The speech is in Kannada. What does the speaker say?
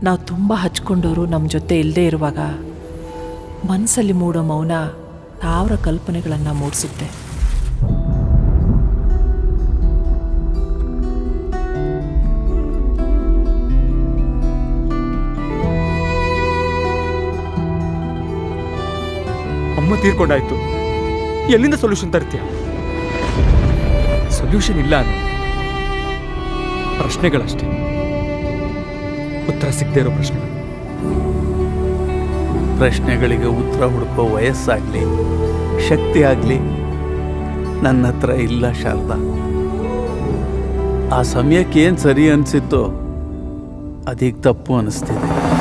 ನಾವು ತುಂಬ ಹಚ್ಕೊಂಡವರು ನಮ್ಮ ಜೊತೆ ಇಲ್ಲದೆ ಇರುವಾಗ ಮನಸ್ಸಲ್ಲಿ ಮೂಡೋ ಮೌನ ಸಾವಿರ ಕಲ್ಪನೆಗಳನ್ನು ಮೂಡಿಸುತ್ತೆ ಅಮ್ಮ ತೀರ್ಕೊಂಡಾಯ್ತು ಎಲ್ಲಿಂದ ಸೊಲ್ಯೂಷನ್ ತರ್ತೀಯ ಸೊಲ್ಯೂಷನ್ ಇಲ್ಲ ಅನ್ನು ಪ್ರಶ್ನೆಗಳಷ್ಟೇ ಉತ್ತರ ಸಿಗದೆ ಇರೋ ಪ್ರಶ್ನೆಗಳು ಪ್ರಶ್ನೆಗಳಿಗೆ ಉತ್ತರ ಹುಡುಕೋ ವಯಸ್ಸಾಗಲಿ ಶಕ್ತಿ ಆಗಲಿ ನನ್ನ ಹತ್ರ ಇಲ್ಲ ಶಾರದಾ ಆ ಸಮಯಕ್ಕೆ ಏನು ಸರಿ ಅನಿಸಿತ್ತೋ ಅದೀಗ ತಪ್ಪು ಅನಿಸ್ತಿದೆ